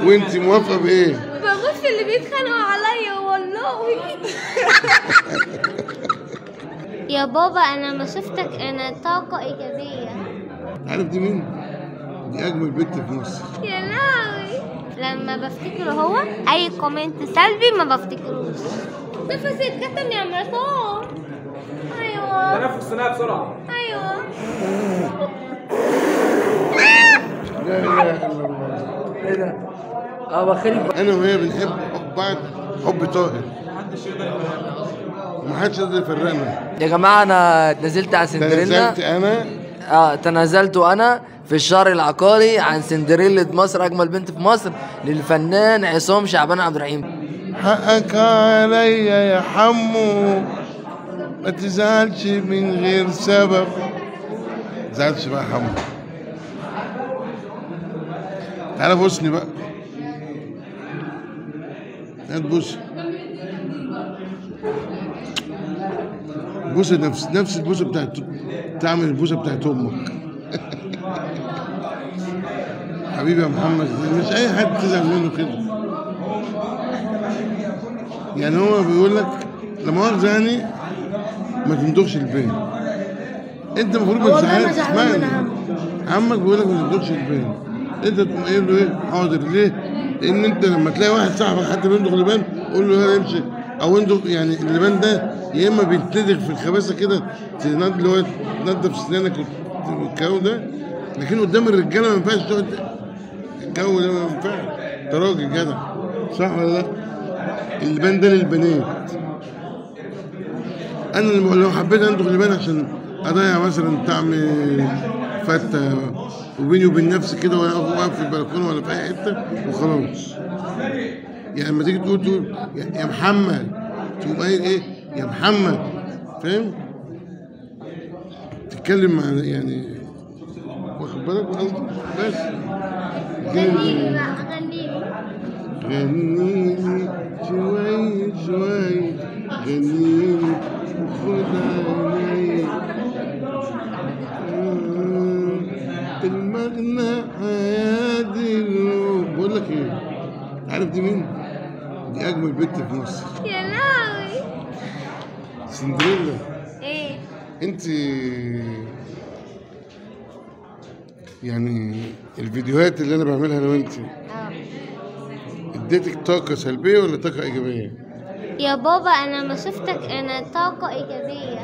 وانت موافقه بايه بموت في اللي بيتخانقوا عليا والله يا بابا انا ما شفتك انا طاقة ايجابية عارف دي مين دي اجمل بنت في مصر يا لهوي لما بفتكره هو اي كومنت سلبي ما بفتكروش نفسي اتكتم يا مرسول ايوه تنفس صناعي بسرعه ايوه لا اله الا الله ايه ده؟ اه بخلي انا وهي بنحب بعض حب طاهر ومحدش يقدر يفرقنا يا جماعه انا نزلت على سندريلا تنازلت انا اه تنازلت انا في الشهر العقاري عن سندريلا مصر اجمل بنت في مصر للفنان عصام شعبان عبد الرحيم حقك عليا يا حمو ما تزعلش من غير سبب ما تزعلش بقى يا حمو تعالى بوسني بقى هات بوسي بوسة نفس نفس البوسة بتاعت تعمل البوسة بتاعت أمك حبيبي يا محمد مش أي حد تزعل منه كده يعني هو بيقول لك لا مؤاخذة يعني ما تندخش البين انت المفروض ما تزعلش اسمعني عمك بيقول لك ما تندخش البين انت تقوم قايل له ايه حاضر ليه؟ لان انت لما تلاقي واحد صاحبك حتى بيندخل اللبان قول له يلا امشي او انت يعني اللبان ده يا اما بيتلدغ في الخباثه كده تنض- اللي هو تنضف اسنانك والكلام ده لكن قدام الرجاله ما ينفعش تقعد الجو ده ما ينفعش انت راجل جدع صح ولا لا؟ اللبان ده للبنات انا لما- لو حبيت ادخل اللبان عشان اضيع مثلا طعم فته وبيني وبين نفسي كده وانا واقف في البلكونه ولا في اي حته وخلاص يعني لما تيجي تقول تقول يا يا محمد تقوم قايل ايه يا محمد فاهم تتكلم مع يعني واخد بالك من قصدي بس غنيلي بقى غنيلي غنيلي شوي شوي غنيلي خد عيني المغنى حياتي اليوم. بقول لك ايه عارف دي مين؟ دي اجمل بنت في مصر يا لهوي سندريلا ايه انت يعني الفيديوهات اللي انا بعملها انا وانت اه اديتك طاقه سلبيه ولا طاقه ايجابيه؟ يا بابا انا ما شفتك انا طاقة ايجابية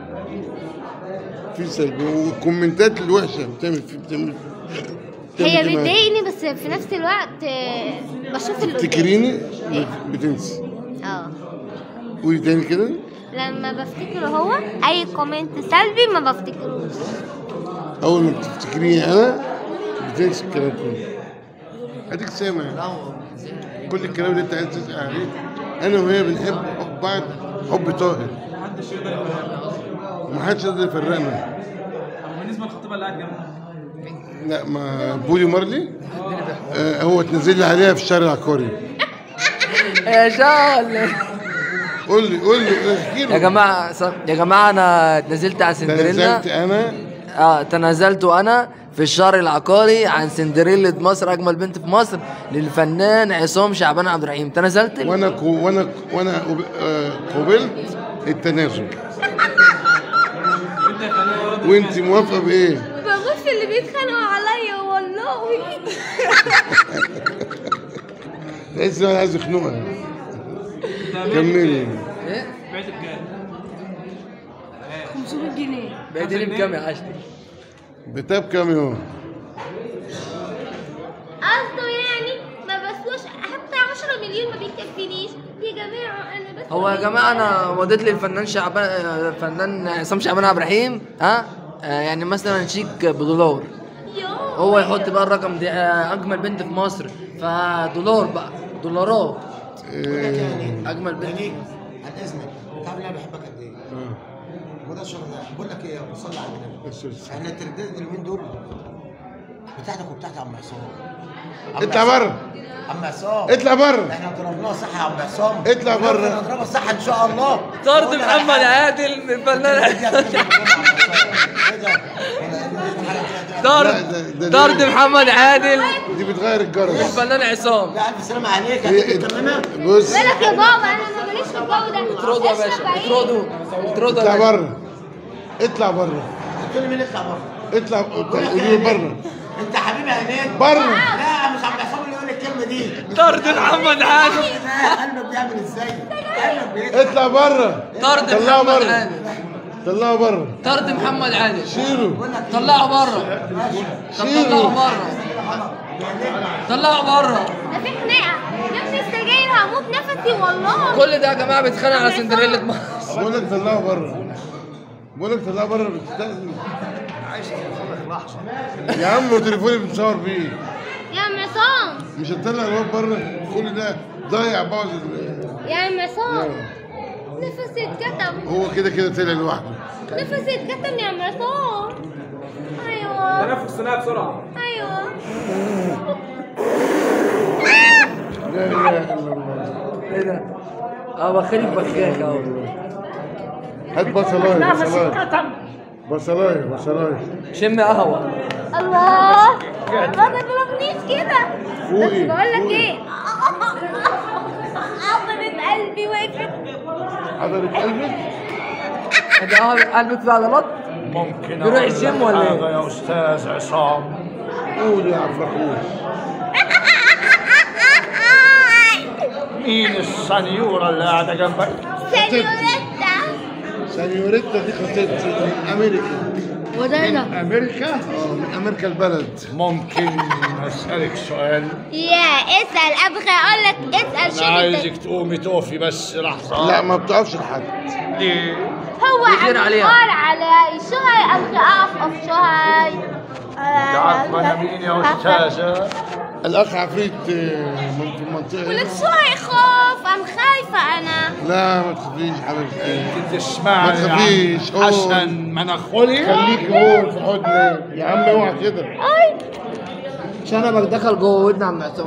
في سلبي والكومنتات الوحشه بتعمل في بتعمل بتعمل هي إيه معاك؟ بتضايقني بس في نفس الوقت آه، بشوف اللي قدامي. تفتكريني بتنسي اه قولي تاني كده لما بفتكره هو اي كومنت سلبي ما بفتكروش اول ما بتفتكريني انا بتنسي الكلام كله اديك سامع كل الكلام اللي انت عايز تسال عليه انا وهي بنحب بعض حب طاهر محدش يقدر يفرقنا ومحدش يقدر يفرقنا بالنسبه للخطيبه اللي قاعد جنبها لا ما بولي مارلي آه هو اتنزل لي عليها في الشارع العقاري يا شال قول لي قول لي احكي له يا جماعه ص- يا جماعه انا نزلت على سندريلا تنازلت انا اه تنازلت انا في الشهر العقاري عن سندريلا مصر اجمل بنت في مصر للفنان عصام شعبان عبد الرحيم تنازلت وانا كو وانا وانا آه، قبلت التنازل انت يا فنان وانت موافقه بايه؟ بموت في اللي بيتخانقوا عليا والله تحس ان انا عايز اخنقها كملي ايه بعت بكام؟ 500 جنيه بعتني بكام يا عشري بتاب كام يوم؟ قصده يعني ما بسواش حتى 10 مليون ما بيكفينيش يا جماعه انا بس هو يا جماعه انا مضيت للفنان شعبان آه، الفنان عصام شعبان عبد الرحيم ها آه، يعني مثلا شيك بدولار يوه هو يحط بقى الرقم ده آه، اجمل بنت في مصر فدولار بقى دولارات آه، اجمل بنت يعني عن اذنك تعرف انا بحبك قد ايه؟ آه. وده الشغل ده بقول لك ايه يا ابو صلي على النبي بس بس. احنا الترداد اليومين دول بتاعتك وبتاعت عم عصام عم اطلع عصام. بره عم عصام اطلع بره احنا ضربناها صح يا عم عصام اطلع بره. ونفضل نضربها صح ان شاء الله طرد وقلنا محمد على حاجة. عادل من الفنان ايه ده؟ ايه ده؟ طرد ده- ده- طرد محمد عادل دي بتغير الجرس الفنان عصام لا الف سلامة عليك هي- هتيجي تكممها بص بالك يا بابا انا ماليش في الجو ده اطردوا يا اشرب باشا بعيد. اطردوا اطردوا اطلع يا باشا بره اطلع بره قلت لي مين يطلع بره اطلع قولوا بره انت حبيبي عينيك بره لا مش عم بيحصل لي يقول الكلمه دي طرد محمد عادل لا قلبك بيعمل ازاي قلبك بيعمل اطلع بره طرد طلعه محمد بره عادل طلعه بره طرد محمد عادل شيله طلعه بره طب طلعه شيله بره طلعه بره ده في خناقه نفسي السجاير هموت نفسي والله كل ده يا جماعه بيتخانق على سندريلا مصر بقول لك طلعه بره بقول لك طلعه بره بتستأذن يا عم تليفوني بتصور بيه يا عم عصام مش هتطلع الواد بره كل ده ضايع باظ ال- يا عم عصام نفسي اتكتم هو كده كده طلع لوحده نفسي اتكتم يا عم عصام ايوه تنفس صناعي بسرعه ايوه لا اله الا الله ايه ده؟ اه بخليك بخاك اهو هات بصلايه بصلايه بصلايه بصلايه شم قهوه الله ما تضربنيش كده فوقي، بس بقول لك فوقي. ايه عضلة قلبي وقفت حضرت قلبك انت قلبك قلبك في عضلات ممكن بيروح أقول الجيم لك ولا إيه؟ حاجة يا أستاذ عصام قول يا عفركوش مين السنيورة اللي قاعدة جنبك؟ سينيوريتا سانيوريتا دي خطيبتي من امريكا وده من امريكا اه من امريكا البلد ممكن أسألك سؤال؟ يا اسأل ابغى اقول لك اسأل أنا شو عايزك تقومي تقفي بس لحظة لا ما بتقفش لحد ليه؟ هو بيغير عليها. أنهار علي شو هاي ابغى اقف اقف شو هاي أنت عارفة أنا مين يا أستاذة؟ الاخ عفريت آه، من في المنطقه ولك هنا. شو هاي خوف ام خايفة انا لا ما تخافيش حبيبتي تسمعني ما تخافيش، عن قول. حسن مناخولي؟ خليك هون في حضني يا عم اوعى كده شنبك دخل جوه ودن عم عصام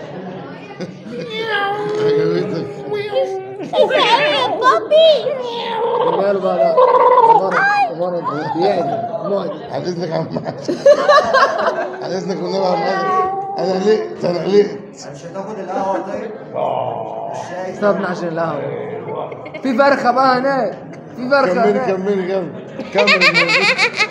عجبتك انت ايه يا بابي ماله بقى ده مرض مرض بيعدي معدي على اذنك يا عم على اذنك والنبي يا عم انا قلقت انا قلقت مش هتاخد القهوه طيب سابنا عشان القهوه في فرخه بقى هناك في فرخه كملي هناك كملي كملي كمل الموضوع